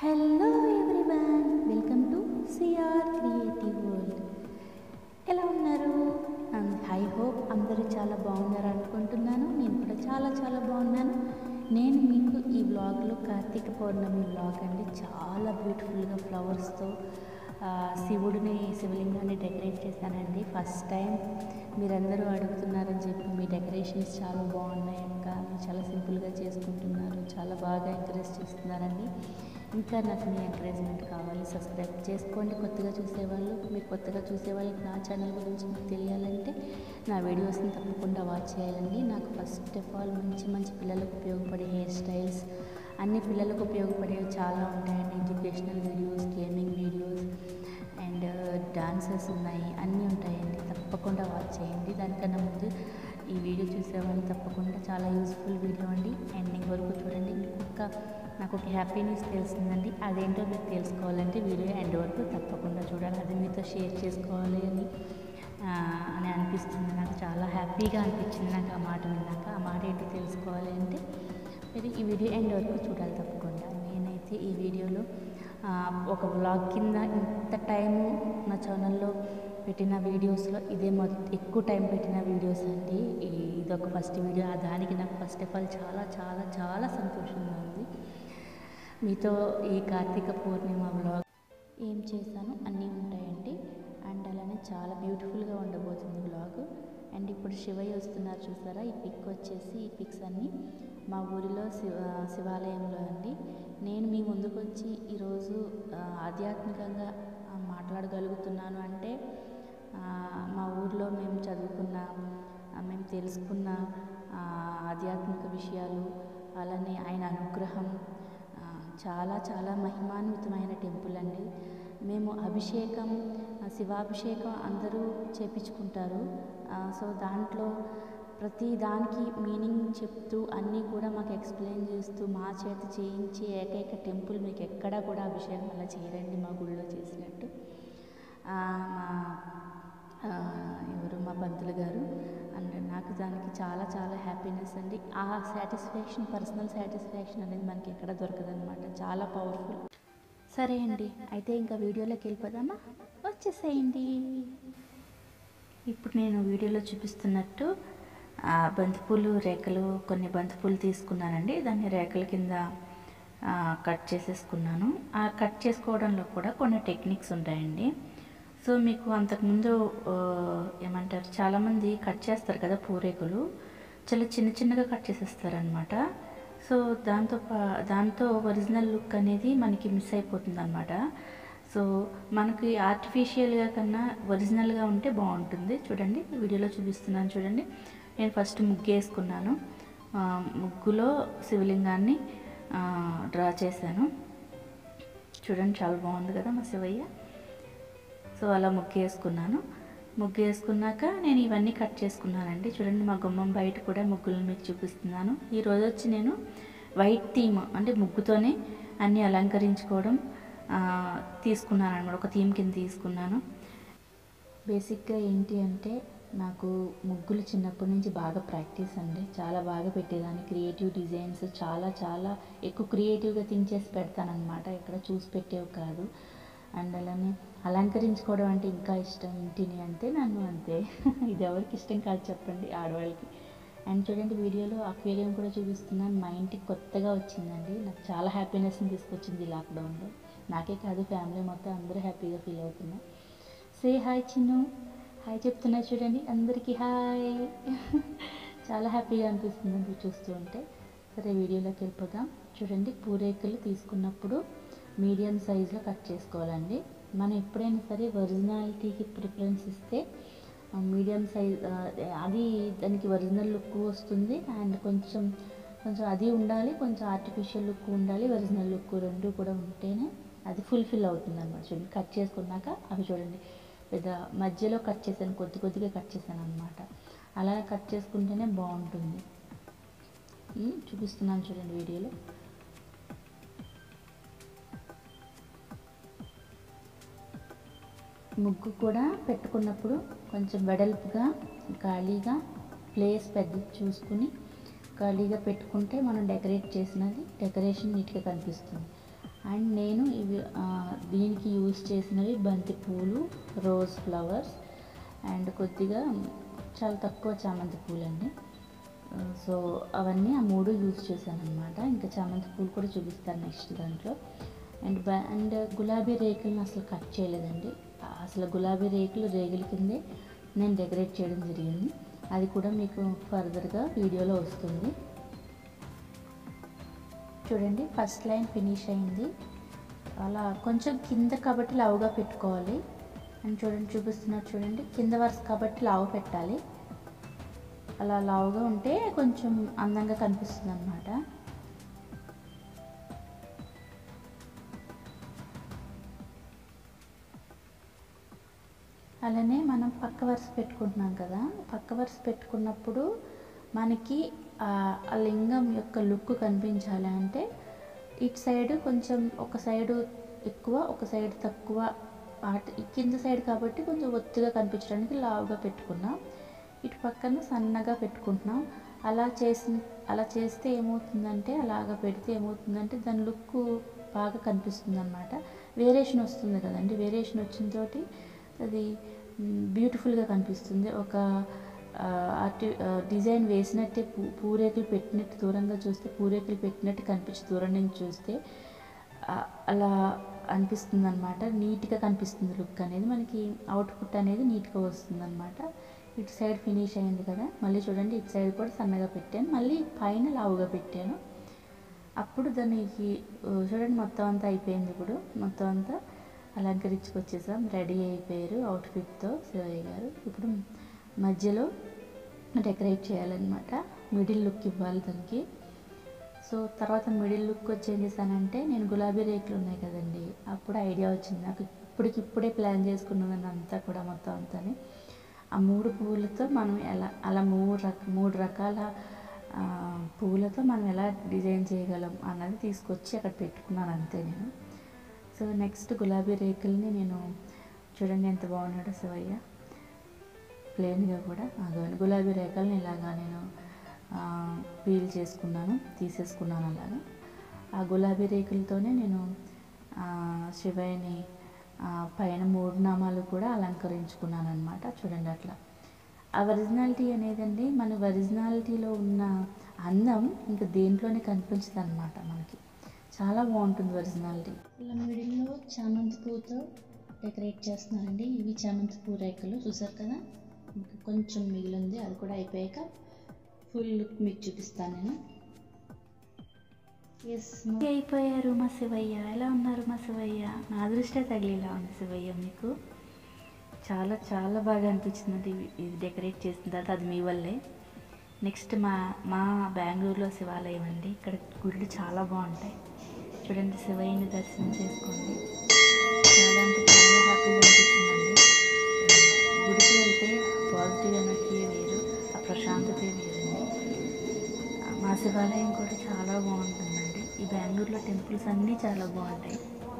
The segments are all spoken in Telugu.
hello everyone welcome to CR creative world ఎలా ఉన్నారు ఐ హోప్ అందరూ చాలా బాగున్నారు అనుకుంటున్నాను నేను కూడా చాలా చాలా బాగున్నాను నేను మీకు ఈ వ్లాగ్లో కార్తీక పౌర్ణమి వ్లాగ్ అండి చాలా బ్యూటిఫుల్గా ఫ్లవర్స్తో శివుడిని శివలింగాన్ని డెకరేట్ చేశానండి ఫస్ట్ టైం మీరందరూ అడుగుతున్నారని చెప్పి మీ డెకరేషన్స్ చాలా బాగున్నాయి అక్క మీరు చాలా సింపుల్గా చేసుకుంటున్నారు చాలా బాగా ఎంకరేజ్ చేస్తున్నారండి ఇంకా నాకు మీ ఎంకరేజ్మెంట్ కావాలి సబ్స్క్రైబ్ చేసుకోండి కొత్తగా చూసేవాళ్ళు మీరు కొత్తగా చూసేవాళ్ళకి నా ఛానల్ గురించి మీకు తెలియాలంటే నా వీడియోస్ని తప్పకుండా వాచ్ చేయాలండి నాకు ఫస్ట్ ఆఫ్ ఆల్ మంచి మంచి పిల్లలకు ఉపయోగపడే హెయిర్ స్టైల్స్ అన్ని పిల్లలకు ఉపయోగపడేవి చాలా ఉంటాయండి educational videos gaming videos and dances ఉన్నాయి అన్నీ ఉంటాయండి తప్పకుండా వాచ్ చేయండి దానికన్నా ముందు ఈ వీడియో చూసేవాళ్ళు తప్పకుండా చాలా యూస్ఫుల్ వీడియో అండి ఎండింగ్ వరకు చూడండి మీకు ఒక నాకు ఒక హ్యాపీ న్యూస్ తెలిసిందండి అదేంటో మీరు తెలుసుకోవాలంటే వీడియో ఎండ్ వరకు తప్పకుండా చూడాలి అది మీతో షేర్ చేసుకోవాలి అని ఆ, అని అనిపిస్తుంది నాకు చాలా హ్యాపీగా అనిపించింది నాకు ఆ మాట విన్నాక ఆ మాట ఏంటో తెలుసుకోవాలి అంటే మీరు ఈ వీడియో ఎండ్ వరకు చూడాలి తప్పకుండా నేనైతే ఈ వీడియోలో ఆ, ఒక వ్లాగ్ కింద ఇంత టైము నా ఛానల్లో పెట్టిన వీడియోస్లో ఇదే మొదటి ఎక్కువ టైం పెట్టిన వీడియోస్ అండి ఈ- ఇదొక ఫస్ట్ వీడియో ఆ దానికి నాకు ఫస్ట్ ఆఫ్ ఆల్ చాలా చాలా చాలా సంతోషంగా ఉంది మీతో ఈ కార్తీక పూర్ణిమ వ్లాగ్ ఏం చేశాను అన్నీ ఉంటాయండి అండ్ అలానే చాలా బ్యూటిఫుల్గా ఉండబోతుంది వ్లాగ్ అండ్ ఇప్పుడు శివయ్య వస్తున్నారు చూసారా ఈ పిక్ వచ్చేసి ఈ పిక్స్ అన్నీ మా ఊరిలో శివ శివాలయంలో అండి నేను మీ ముందుకు వచ్చి ఈరోజు ఆ, ఆధ్యాత్మికంగా ఆ, మాట్లాడగలుగుతున్నాను అంటే ఆ, మా ఊర్లో మేము చదువుకున్న ఆ, మేము తెలుసుకున్న ఆ, ఆధ్యాత్మిక విషయాలు అలానే ఆయన అనుగ్రహం ఆ, చాలా చాలా మహిమాన్వితమైన టెంపుల్ అండి మేము అభిషేకం ఆ, శివాభిషేకం అందరూ చేపించుకుంటారు ఆ, సో దాంట్లో ప్రతి దానికి మీనింగ్ చెప్తూ అన్నీ కూడా మాకు ఎక్స్ప్లెయిన్ చేస్తూ మా చేత చేయించే ఏకైక టెంపుల్ మీకు ఎక్కడా కూడా అభిషేకం అలా చేయరండి మా గుళ్ళో చేసినట్టు ఆ, మా ఆ, ఎవరు మా పంతులు గారు అండ్ నాకు దానికి చాలా చాలా హ్యాపీనెస్ అండి ఆ సాటిస్ఫాక్షన్ పర్సనల్ సాటిస్ఫాక్షన్ అనేది మనకి ఎక్కడ దొరకదనమాట చాలా పవర్ఫుల్ సరే అండి అయితే ఇంకా వీడియోలోకి వెళ్ళిపోదామా వచ్చేసేయండి ఇప్పుడు నేను వీడియోలో చూపిస్తున్నట్టు ఆ, బంతిపూలు రేఖలు కొన్ని బంతిపూలు తీసుకున్నానండి దాన్ని రేఖల కింద ఆ, కట్ చేసేసుకున్నాను ఆ కట్ చేసుకోవడంలో కూడా కొన్ని టెక్నిక్స్ ఉంటాయండి సో మీకు అంతకుముందు ఆ, ఏమంటారు చాలామంది కట్ చేస్తారు కదా పూరేకులు చాలా చిన్న చిన్నగా కట్ చేసేస్తారనమాట సో దాంతో పా- దాంతో ఒరిజినల్ లుక్ అనేది మనకి మిస్ అయిపోతుంది అనమాట సో మనకి ఆర్టిఫిషియల్గా కన్నా ఒరిజినల్గా ఉంటే బాగుంటుంది చూడండి వీడియోలో చూపిస్తున్నాను చూడండి నేను ఫస్ట్ ముగ్గు వేసుకున్నాను ఆ, ముగ్గులో శివలింగాన్ని ఆ, డ్రా చేశాను చూడండి చాలా బాగుంది కదా మా శివయ్య సో అలా ముగ్గు వేసుకున్నాను ముగ్గు వేసుకున్నాక నేను ఇవన్నీ కట్ చేసుకున్నానండి చూడండి మా గుమ్మం బయట కూడా ముగ్గులను మీకు చూపిస్తున్నాను ఈరోజు వచ్చి నేను వైట్ థీమ్ అంటే ముగ్గుతోనే అన్నీ అలంకరించుకోవడం ఆ, తీసుకున్నాను అనమాట ఒక థీమ్ కింద తీసుకున్నాను బేసిక్గా ఏంటి అంటే నాకు ముగ్గులు చిన్నప్పటి నుంచి బాగా ప్రాక్టీస్ అండి చాలా బాగా పెట్టేదాన్ని క్రియేటివ్ డిజైన్స్ చాలా చాలా ఎక్కువ క్రియేటివ్గా థింక్ చేసి పెడతానమాట ఎక్కడ చూసి పెట్టేవి కాదు అండ్ అలానే అలంకరించుకోవడం అంటే ఇంకా ఇష్టం ఇంటిని అంటే నన్ను అంతే ఇది ఎవరికి ఇష్టం కాదు చెప్పండి ఆడవాళ్ళకి అండ్ చూడండి వీడియోలో అక్వేరియం కూడా చూపిస్తున్నాను మా ఇంటికి కొత్తగా వచ్చిందండి నాకు చాలా హ్యాపీనెస్ని తీసుకొచ్చింది ఈ లాక్డౌన్లో నాకే కాదు ఫ్యామిలీ మొత్తం అందరూ హ్యాపీగా ఫీల్ అవుతున్నారు సే హాయ్ చిన్ను హాయ్ చెప్తున్నా చూడండి అందరికీ హాయ్ చాలా హ్యాపీగా అనిపిస్తుంది మీరు చూస్తూ ఉంటే సరే వీడియోలోకి వెళ్ళిపోదాం చూడండి పూరేకులు తీసుకున్నప్పుడు మీడియం సైజులో కట్ చేసుకోవాలండి మనం ఎప్పుడైనా సరే ఒరిజినాలిటీకి ప్రిఫరెన్స్ ఇస్తే మీడియం సైజ్ అది దానికి ఒరిజినల్ లుక్ వస్తుంది అండ్ కొంచెం కొంచెం అది ఉండాలి కొంచెం ఆర్టిఫిషియల్ లుక్ ఉండాలి ఒరిజినల్ లుక్ రెండు కూడా ఉంటేనే అది ఫుల్ఫిల్ అవుతుంది అనమాట చూడండి కట్ చేసుకున్నాక అవి చూడండి పెద్ద మధ్యలో కట్ చేశాను కొద్ది కొద్దిగా కట్ చేశాను అనమాట అలా కట్ చేసుకుంటేనే బాగుంటుంది ఉమ్, చూపిస్తున్నాను చూడండి వీడియోలో ముగ్గు కూడా పెట్టుకున్నప్పుడు కొంచెం వెడల్పుగా ఖాళీగా ప్లేస్ పెద్ద చూసుకుని ఖాళీగా పెట్టుకుంటే మనం డెకరేట్ చేసినది డెకరేషన్ నీట్గా కనిపిస్తుంది అండ్ నేను ఇవి ఆ, దీనికి యూజ్ చేసినవి బంతి పూలు రోజ్ ఫ్లవర్స్ అండ్ కొద్దిగా చాలా తక్కువ చామంతి పూలు అండి సో అవన్నీ ఆ మూడు యూజ్ చేశాను అనమాట ఇంకా చామంతి పూలు కూడా చూపిస్తాను నెక్స్ట్ దాంట్లో అండ్ బ అండ్ గులాబీ రేకులను అసలు కట్ చేయలేదండి అసలు గులాబీ రేకులు రేగుల కిందే నేను డెకరేట్ చేయడం జరిగింది అది కూడా మీకు ఫర్దర్గా వీడియోలో వస్తుంది చూడండి ఫస్ట్ లైన్ ఫినిష్ అయింది అలా కొంచెం కింద కాబట్టి లావుగా పెట్టుకోవాలి అండ్ చూడండి చూపిస్తున్నారు చూడండి కింద వరుస కాబట్టి లావు పెట్టాలి అలా లావుగా ఉంటే కొంచెం అందంగా కనిపిస్తుంది అనమాట అలానే మనం పక్క వరుస పెట్టుకుంటున్నాం కదా పక్క వరుస పెట్టుకున్నప్పుడు మనకి ఆ ఆ లింగం యొక్క లుక్ కనిపించాలి అంటే ఇటు సైడ్ కొంచెం ఒక సైడు ఎక్కువ ఒక సైడ్ తక్కువ అటు ఈ కింద సైడ్ కాబట్టి కొంచెం ఒత్తుగా కనిపించడానికి లావుగా పెట్టుకున్నాం ఇటు పక్కన సన్నగా పెట్టుకుంటున్నాం అలా చేసిన అలా చేస్తే ఏమవుతుందంటే అలాగా పెడితే ఏమవుతుందంటే దాని లుక్ బాగా కనిపిస్తుంది అనమాట వేరియేషన్ వస్తుంది కదండి వేరియేషన్ వచ్చిన తోటి అది బ్యూటిఫుల్గా కనిపిస్తుంది ఒక ఆ, అటు ఆ, డిజైన్ వేసినట్టే పూ పూరేకులు పెట్టినట్టు దూరంగా చూస్తే పూరేకులు పెట్టినట్టు కనిపించి దూరం నుంచి చూస్తే ఆ, అలా అనిపిస్తుంది అనమాట నీట్గా కనిపిస్తుంది లుక్ అనేది మనకి అవుట్పుట్ అనేది నీట్గా వస్తుంది అనమాట ఇటు సైడ్ ఫినిష్ అయింది కదా మళ్ళీ చూడండి ఇటు సైడ్ కూడా సన్నగా పెట్టాను మళ్ళీ పైన లావుగా పెట్టాను అప్పుడు దానికి ఆ, చూడండి మొత్తం అంతా అయిపోయింది ఇప్పుడు మొత్తం అంతా అలంకరించుకొచ్చేసాం రెడీ అయిపోయారు అవుట్ఫిట్తో శివయ్య గారు ఇప్పుడు మధ్యలో డెకరేట్ చేయాలన్నమాట మిడిల్ లుక్ ఇవ్వాలి దానికి సో తర్వాత మిడిల్ లుక్ వచ్చి ఏం చేశానంటే నేను గులాబీ రేకులు ఉన్నాయి కదండి అప్పుడు ఐడియా వచ్చింది నాకు ఇప్పటికిప్పుడే ప్లాన్ చేసుకున్నదని అంతా కూడా మొత్తం అంతాని ఆ మూడు పువ్వులతో మనం ఎలా అలా మూడు రక మూడు రకాల ఆ, పువ్వులతో మనం ఎలా డిజైన్ చేయగలం అన్నది తీసుకొచ్చి అక్కడ పెట్టుకున్నాను అంతే నేను సో నెక్స్ట్ గులాబీ రేకుల్ని నేను చూడండి ఎంత బాగున్నాడో శివయ్య ప్లెయిన్గా కూడా అదిగోండి గులాబీ రేఖల్ని ఇలాగా నేను పీల్ చేసుకున్నాను తీసేసుకున్నాను అలాగా ఆ గులాబీ రేకులతోనే నేను ఆ, శివయ్యని ఆ, పైన మూడు నామాలు కూడా అలంకరించుకున్నాను అనమాట చూడండి అట్లా ఆ ఒరిజినాలిటీ అనేదండి మన ఒరిజినాలిటీలో ఉన్న అందం ఇంకా దేంట్లోనే కనిపించదు అనమాట మనకి చాలా బాగుంటుంది ఒరిజినాలిటీ ఇలా మిడిల్లో చామంతి పూతో డెకరేట్ చేస్తున్నానండి ఇవి చామంతి పూ రేఖలు చూసారు కదా ఇంకా కొంచెం మిగిలింది అది కూడా అయిపోయాక ఫుల్ లుక్ మీకు చూపిస్తాను నేను ఎస్ అయిపోయారు మా శివయ్య ఎలా ఉన్నారు మా శివయ్య నా అదృష్ట తగిలిలా ఉంది శివయ్య మీకు చాలా చాలా బాగా అనిపించింది ఇది ఇది డెకరేట్ చేసిన తర్వాత అది మీ వల్లే నెక్స్ట్ మా మా బెంగళూరులో శివాలయం అండి ఇక్కడ గుళ్ళు చాలా బాగుంటాయి చూడండి శివయ్యని దర్శనం చేసుకోండి చాలా అంటే చాలా హ్యాపీగా అనిపించిందండి గుడికి వెళ్తే పాజిటివ్ ఎనర్జీ వేరు ఆ ప్రశాంతతే వేరండి మా శివాలయం కూడా చాలా బాగుంటుందండి ఈ బెంగళూరులో టెంపుల్స్ అన్నీ చాలా బాగుంటాయి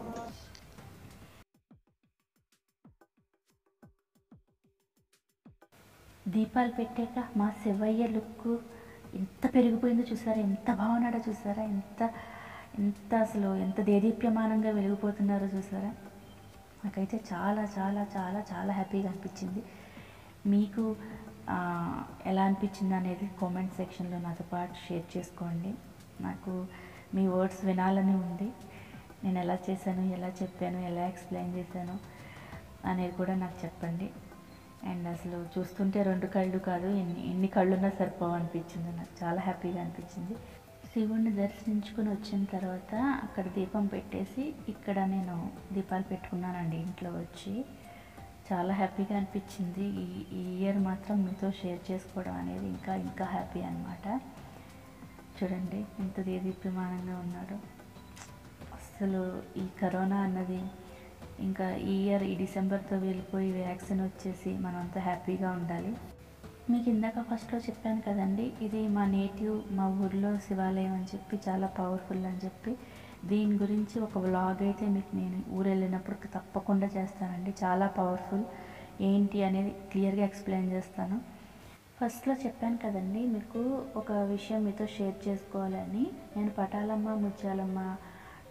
దీపాలు పెట్టాక మా శివయ్య లుక్ ఎంత పెరిగిపోయిందో చూసారా ఎంత బాగున్నాడో చూసారా ఎంత ఎంత అసలు ఎంత దేదీప్యమానంగా వెలిగిపోతున్నారో చూసారా నాకైతే చాలా చాలా చాలా చాలా హ్యాపీగా అనిపించింది మీకు ఆ, ఎలా అనిపించింది అనేది కామెంట్ సెక్షన్లో నాతో పాటు షేర్ చేసుకోండి నాకు మీ వర్డ్స్ వినాలని ఉంది నేను ఎలా చేశాను ఎలా చెప్పాను ఎలా ఎక్స్ప్లెయిన్ చేశాను అనేది కూడా నాకు చెప్పండి అండ్ అసలు చూస్తుంటే రెండు కళ్ళు కాదు ఎన్ని ఎన్ని కళ్ళున్నా సరిపోవు అనిపించింది నాకు చాలా హ్యాపీగా అనిపించింది శివుణ్ణి దర్శించుకుని వచ్చిన తర్వాత అక్కడ దీపం పెట్టేసి ఇక్కడ నేను దీపాలు పెట్టుకున్నానండి ఇంట్లో వచ్చి చాలా హ్యాపీగా అనిపించింది ఈ ఈ ఇయర్ మాత్రం మీతో షేర్ చేసుకోవడం అనేది ఇంకా ఇంకా హ్యాపీ అనమాట చూడండి ఎంత దేదీప్యమానంగా ఉన్నాడో అసలు ఈ కరోనా అన్నది ఇంకా ఈ ఇయర్ ఈ డిసెంబర్తో వెళ్ళిపోయి వ్యాక్సిన్ వచ్చేసి మనంతా హ్యాపీగా ఉండాలి మీకు ఇందాక ఫస్ట్లో చెప్పాను కదండి ఇది మా నేటివ్ మా ఊర్లో శివాలయం అని చెప్పి చాలా పవర్ఫుల్ అని చెప్పి దీని గురించి ఒక వ్లాగ్ అయితే మీకు నేను ఊరు వెళ్ళినప్పుడు తప్పకుండా చేస్తానండి చాలా పవర్ఫుల్ ఏంటి అనేది క్లియర్గా ఎక్స్ప్లెయిన్ చేస్తాను ఫస్ట్లో చెప్పాను కదండి మీకు ఒక విషయం మీతో షేర్ చేసుకోవాలని నేను పటాలమ్మ ముత్యాలమ్మ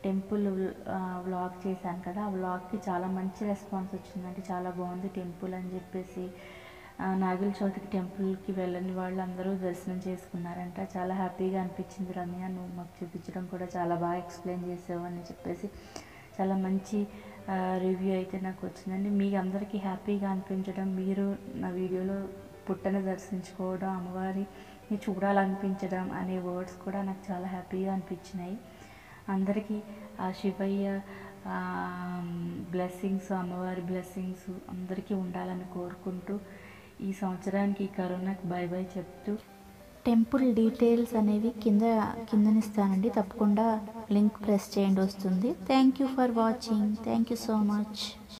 టెంపుల్ వ్లాగ్ చేశాను కదా ఆ వ్లాగ్కి చాలా మంచి రెస్పాన్స్ వచ్చిందంటే చాలా బాగుంది టెంపుల్ అని చెప్పేసి ఆ, నాగుల చవితికి టెంపుల్కి వెళ్ళని వాళ్ళు అందరూ దర్శనం చేసుకున్నారంట చాలా హ్యాపీగా అనిపించింది రమ్య నువ్వు మాకు చూపించడం కూడా చాలా బాగా ఎక్స్ప్లెయిన్ చేసావు అని చెప్పేసి చాలా మంచి రివ్యూ అయితే నాకు వచ్చిందండి మీకు అందరికీ హ్యాపీగా అనిపించడం మీరు నా వీడియోలో పుట్టని దర్శించుకోవడం అమ్మవారిని చూడాలనిపించడం అనే వర్డ్స్ కూడా నాకు చాలా హ్యాపీగా అనిపించినాయి అందరికీ ఆ శివయ్య బ్లెస్సింగ్స్ అమ్మవారి బ్లెస్సింగ్స్ అందరికీ ఉండాలని కోరుకుంటూ ఈ సంవత్సరానికి ఈ కరోనాకి బై బై చెప్తూ టెంపుల్ డీటెయిల్స్ అనేవి కింద కిందనిస్తానండి తప్పకుండా లింక్ ప్రెస్ చేయండి వస్తుంది thank you for watching thank you so much